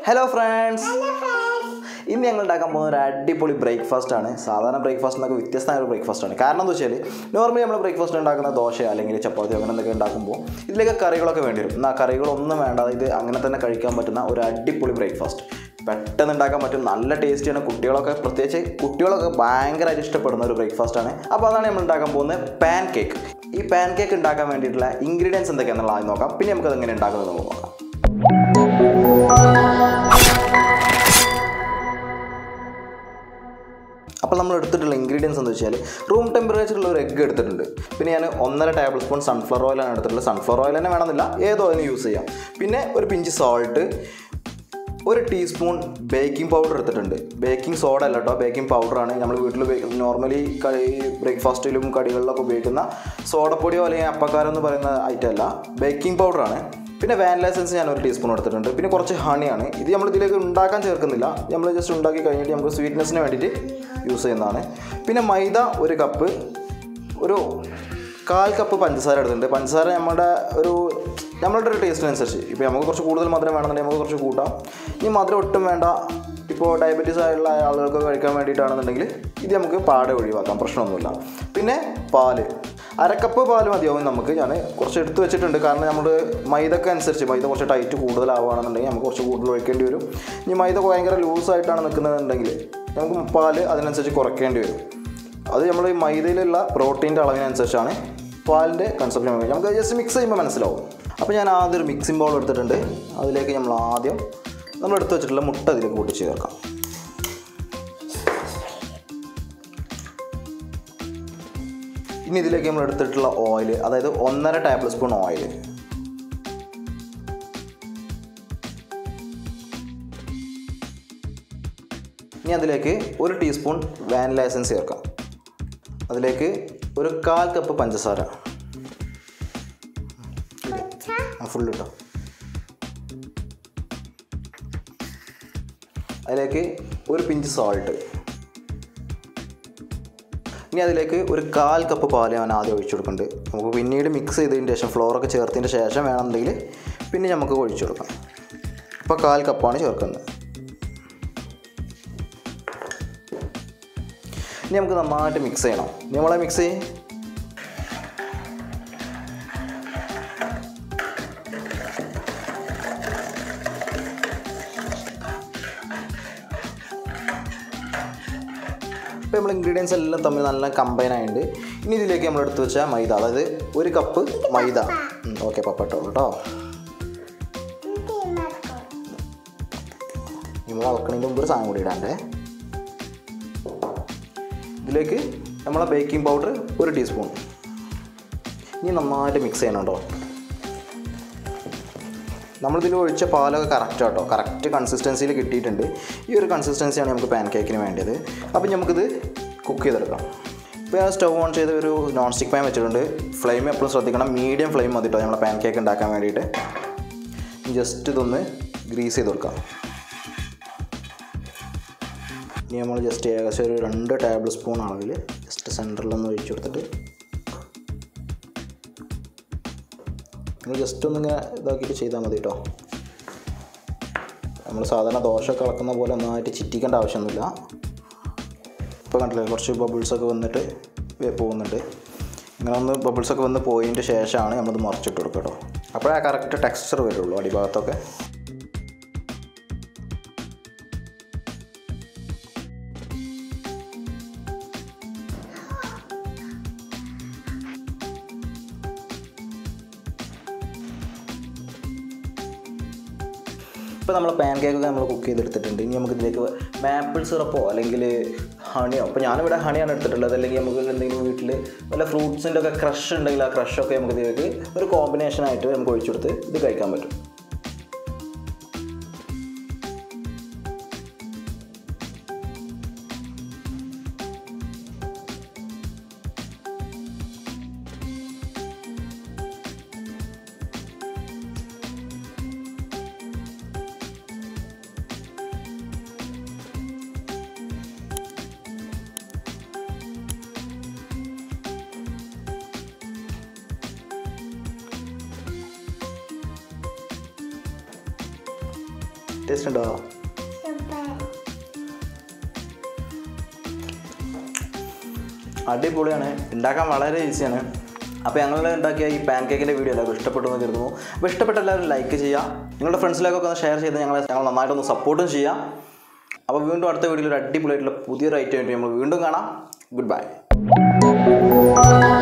hello friends ഇന്ന് ഞങ്ങൾ ഉണ്ടാക്കാൻ പോകുന്ന ഒരു അടിപൊളി ബ്രേക്ക്ഫാസ്റ്റ് ആണ് സാധാരണ ബ്രേക്ക്ഫാസ്റ്റ് എന്നൊക്കെ വ്യത്യസ്തമായ ഒരു ബ്രേക്ക്ഫാസ്റ്റ് ആണ് കാരണം എന്താ വെച്ചാൽ നോർമലി നമ്മൾ ബ്രേക്ക്ഫാസ്റ്റ് ഉണ്ടാക്കുന്ന ദോശ അല്ലെങ്കിൽ ചപ്പാത്തി അങ്ങനെ എന്തൊക്കെ ഉണ്ടാക്കുമ്പോൾ ഇതിലേക്ക് കറികളൊക്കെ വേണ്ടി വരും എന്നാൽ കറികളൊന്നും വേണ്ട ഇത് അങ്ങനെ തന്നെ കഴിക്കാൻ പറ്റുന്ന ഒരു അടിപൊളി ബ്രേക്ക്ഫാസ്റ്റ് പെട്ടെന്ന് ഉണ്ടാക്കാൻ പറ്റും നല്ല ടേസ്റ്റിയാണ് കുട്ടികളൊക്കെ പ്രത്യേകിച്ച് കുട്ടികളൊക്കെ ഭയങ്കരമായിട്ട് ഇഷ്ടപ്പെടുന്ന ഒരു ബ്രേക്ക്ഫാസ്റ്റ് ആണ് അപ്പോൾ അതാണ് നമ്മൾ ഉണ്ടാക്കാൻ പോകുന്നത് പാൻ കേക്ക് ഈ പാൻ കേക്ക് ഉണ്ടാക്കാൻ വേണ്ടിയിട്ടുള്ള ഇൻഗ്രീഡിയൻസ് എന്തൊക്കെയാണെന്നുള്ള ആദ്യം നോക്കാം പിന്നെ നമുക്കത് എങ്ങനെ ഉണ്ടാക്കുന്നത് നമുക്ക് നോക്കാം അപ്പോൾ നമ്മൾ എടുത്തിട്ടുള്ള ഇൻഗ്രീഡിയൻസ് എന്ന് വെച്ചാൽ റൂം ടെമ്പറേച്ചറിലുള്ള ഒരു എഗ്ഗ് എടുത്തിട്ടുണ്ട് പിന്നെ ഞാൻ ഒന്നര ടേബിൾ സ്പൂൺ സൺഫ്ലവർ ഓയിലാണ് എടുത്തിട്ടുള്ളത് സൺഫ്ലവർ ഓയിൽ തന്നെ വേണമെന്നില്ല ഏത് ഓയിലും യൂസ് ചെയ്യാം പിന്നെ ഒരു പിഞ്ച് സോൾട്ട് ഒരു ടീസ്പൂൺ ബേക്കിംഗ് പൗഡർ എടുത്തിട്ടുണ്ട് ബേക്കിംഗ് സോഡ അല്ല കേട്ടോ ബേക്കിംഗ് പൗഡറാണ് നമ്മൾ വീട്ടിൽ ഉപയോഗിക്കുന്ന നോർമലി കടി ബ്രേക്ക്ഫാസ്റ്റിലും കടികളിലൊക്കെ ഉപയോഗിക്കുന്ന സോഡപ്പൊടിയോ അല്ലെങ്കിൽ അപ്പക്കാരോ എന്ന് പറയുന്ന ഐറ്റം അല്ല ബേക്കിംഗ് പൗഡറാണ് പിന്നെ വാനില എസൻസ് ഞാൻ ഒരു ടീസ്പൂൺ എടുത്തിട്ടുണ്ട് പിന്നെ കുറച്ച് ഹണിയാണ് ഇത് നമ്മൾ ഇതിലേക്ക് ഉണ്ടാക്കാൻ ചേർക്കുന്നില്ല നമ്മൾ ജസ്റ്റ് ഉണ്ടാക്കി കഴിഞ്ഞിട്ട് നമുക്ക് സ്വീറ്റ്നെസ്സിന് വേണ്ടിയിട്ട് യൂസ് ചെയ്യുന്നതാണ് പിന്നെ മൈദ ഒരു കപ്പ് ഒരു കാൽ കപ്പ് പഞ്ചസാര എടുത്തിട്ടുണ്ട് പഞ്ചസാര നമ്മുടെ ഒരു നമ്മളുടെ ഒരു ടേസ്റ്റിനനുസരിച്ച് ഇപ്പോൾ നമുക്ക് കുറച്ച് കൂടുതൽ മധുരം വേണമെന്നുണ്ടെങ്കിൽ നമുക്ക് കുറച്ച് കൂട്ടാം ഇനി മധുരം ഒട്ടും വേണ്ട ഇപ്പോൾ ഡയബറ്റീസ് ആയുള്ള ആളുകൾക്ക് കഴിക്കാൻ വേണ്ടിയിട്ടാണെന്നുണ്ടെങ്കിൽ ഇത് നമുക്ക് പാടെ ഒഴിവാക്കാം പ്രശ്നമൊന്നുമില്ല പിന്നെ പാല് അരക്കപ്പ് പാല് മതിയാവും നമുക്ക് ഞാൻ കുറച്ച് എടുത്ത് വെച്ചിട്ടുണ്ട് കാരണം നമ്മൾ മൈദക്ക് അനുസരിച്ച് മൈദ കുറച്ച് ടൈറ്റ് കൂടുതലാവുകയാണെന്നുണ്ടെങ്കിൽ നമുക്ക് കുറച്ച് കൂടുതൽ ഒഴിക്കേണ്ടി വരും ഇനി മൈദ ഭയങ്കര ലൂസായിട്ടാണ് നിൽക്കുന്നതെന്നുണ്ടെങ്കിൽ നമുക്ക് പാല് അതിനനുസരിച്ച് കുറയ്ക്കേണ്ടി വരും അത് നമ്മൾ ഈ മൈദയിലുള്ള പ്രോട്ടീൻ്റെ അളവിനനുസരിച്ചാണ് പാലിൻ്റെ കൺസെപ്റ്റ് നമുക്ക് ജസ്റ്റ് മിക്സ് ചെയ്യുമ്പോൾ മനസ്സിലാവും അപ്പോൾ ഞാൻ ആദ്യം ഒരു മിക്സിംഗ് ബൗൾ എടുത്തിട്ടുണ്ട് അതിലേക്ക് നമ്മൾ ആദ്യം നമ്മൾ എടുത്ത് വെച്ചിട്ടുള്ള മുട്ട അതിലേക്ക് പൊട്ടിച്ച് ചേർക്കാം ഇനി ഇതിലേക്ക് നമ്മൾ എടുത്തിട്ടുള്ള ഓയിൽ അതായത് ഒന്നര ടേബിൾ സ്പൂൺ ഓയിൽ ഇനി അതിലേക്ക് ഒരു ടീസ്പൂൺ വാനില എസൻസ് ചേർക്കാം അതിലേക്ക് ഒരു കാൽ കപ്പ് പഞ്ചസാര ഫുൾ ഇട്ടോ അതിലേക്ക് ഒരു പിഞ്ച് സോൾട്ട് ഇനി അതിലേക്ക് ഒരു കാൽ കപ്പ് പാല് ഞാൻ ആദ്യം ഒഴിച്ചു കൊടുക്കുന്നുണ്ട് നമുക്ക് പിന്നീട് മിക്സ് ചെയ്തതിന് ശേഷം ഫ്ലോറൊക്കെ ചേർത്തതിന് ശേഷം വേണമെന്നുണ്ടെങ്കിൽ പിന്നെ നമുക്ക് ഒഴിച്ചു കൊടുക്കാം ഇപ്പോൾ കാൽ കപ്പാണ് ചേർക്കുന്നത് ഇനി നമുക്ക് നന്നായിട്ട് മിക്സ് ചെയ്യണം ഇനി നമ്മളെ മിക്സ് ചെയ്യും ഇപ്പോൾ നമ്മൾ ഇൻഗ്രീഡിയൻസ് എല്ലാം തമ്മിൽ നല്ല കമ്പൈൻ ആയിട്ടുണ്ട് ഇനി ഇതിലേക്ക് നമ്മൾ എടുത്ത് വെച്ച മൈദ അതായത് ഒരു കപ്പ് മൈദ ഓക്കെ പപ്പട്ടോ കേട്ടോ നമ്മൾ അളക്കണതിൻ്റെ മുമ്പ് ഒരു സാധനം കൂടി ഇടാണ്ടേ ഇതിലേക്ക് നമ്മളെ ബേക്കിംഗ് പൗഡർ ഒരു ടീസ്പൂൺ ഇനി നന്നായിട്ട് മിക്സ് ചെയ്യണം കേട്ടോ നമ്മളിതിൽ ഒഴിച്ച പാലൊക്കെ കറക്റ്റ് കേട്ടോ കറക്റ്റ് കൺസിസ്റ്റൻസിയിൽ കിട്ടിയിട്ടുണ്ട് ഈ ഒരു കൺസിസ്റ്റൻസിയാണ് നമുക്ക് പാൻ കേക്കിന് വേണ്ടത് അപ്പം നമുക്കിത് കുക്ക് ചെയ്തെടുക്കാം ഇപ്പോൾ ഞാൻ സ്റ്റവ് ഓൺ ചെയ്ത് ഒരു നോൺ സ്റ്റിക്ക് പാൻ വെച്ചിട്ടുണ്ട് ഫ്ലെയിം എപ്പോഴും ശ്രദ്ധിക്കണം മീഡിയം ഫ്ലെയിം മതി കേട്ടോ നമ്മളെ പാൻ കേക്ക് ഉണ്ടാക്കാൻ വേണ്ടിയിട്ട് ജസ്റ്റ് ഇതൊന്ന് ഗ്രീസ് ചെയ്ത് കൊടുക്കാം ഇനി നമ്മൾ ജസ്റ്റ് ഏകദേശം ഒരു രണ്ട് ടേബിൾ സ്പൂൺ അളവിൽ ജസ്റ്റ് സെൻറ്ററിലൊന്ന് ഒഴിച്ചു കൊടുത്തിട്ട് നിങ്ങൾ ജസ്റ്റ് ഒന്നിങ്ങനെ ഇതാക്കിയിട്ട് ചെയ്താൽ മതി കേട്ടോ നമ്മൾ സാധാരണ ദോശ കളക്കുന്ന പോലെ ഒന്നായിട്ട് ചിറ്റിക്കേണ്ട ആവശ്യമൊന്നുമില്ല ഇപ്പോൾ കണ്ടില്ലേ കുറച്ച് ബബിൾസൊക്കെ വന്നിട്ട് പോകുന്നുണ്ട് ഇങ്ങനെ ഒന്ന് ബബിൾസൊക്കെ വന്ന് പോയതിൻ്റെ ശേഷമാണ് നമ്മളിത് മറിച്ചിട്ട് കൊടുക്കുക കേട്ടോ അപ്പോഴേ കറക്റ്റ് ടെക്സ്ചർ വരുള്ളൂ അടിഭാഗത്തൊക്കെ ഇപ്പോൾ നമ്മൾ പാൻ കേക്കൊക്കെ നമ്മൾ കുക്ക് ചെയ്തെടുത്തിട്ടുണ്ട് ഇനി നമുക്ക് ഇതിലേക്ക് മാപ്പിൾ സിറപ്പോ അല്ലെങ്കിൽ ഹണിയോ ഇപ്പോൾ ഞാനിവിടെ ഹണിയാണ് എടുത്തിട്ടുള്ളത് അല്ലെങ്കിൽ നമുക്ക് എന്തെങ്കിലും വീട്ടിൽ വല്ല ഫ്രൂട്ട്സിൻ്റെ ഒക്കെ ക്രഷ് ഉണ്ടെങ്കിൽ ആ ക്രഷൊക്കെ നമുക്ക് ഇതിലേക്ക് ഒരു കോമ്പിനേഷൻ ആയിട്ട് നമുക്ക് ഒഴിച്ചു കൊടുത്ത് ഇത് കഴിക്കാൻ പറ്റും ടേസ്റ്റ് ഉണ്ടോ അടിപൊളിയാണ് ഉണ്ടാക്കാൻ വളരെ ഈസിയാണ് അപ്പോൾ ഞങ്ങൾ ഉണ്ടാക്കിയ ഈ പാൻ കേക്കിൻ്റെ വീഡിയോ എല്ലാവർക്കും ഇഷ്ടപ്പെട്ടു എന്ന് കരുതുന്നു അപ്പോൾ ഇഷ്ടപ്പെട്ട എല്ലാവരും ലൈക്ക് ചെയ്യുക നിങ്ങളുടെ ഫ്രണ്ട്സിലേക്കൊക്കെ ഒന്ന് ഷെയർ ചെയ്ത് ഞങ്ങളെ ഞങ്ങൾ നന്നായിട്ടൊന്ന് സപ്പോർട്ടും ചെയ്യുക അപ്പോൾ വീണ്ടും അടുത്ത വീഡിയോയിൽ ഒരു അടിപൊളിയായിട്ടുള്ള പുതിയൊരു ഐറ്റം ആയിട്ട് നമ്മൾ വീണ്ടും കാണാം ഗുഡ് ബൈ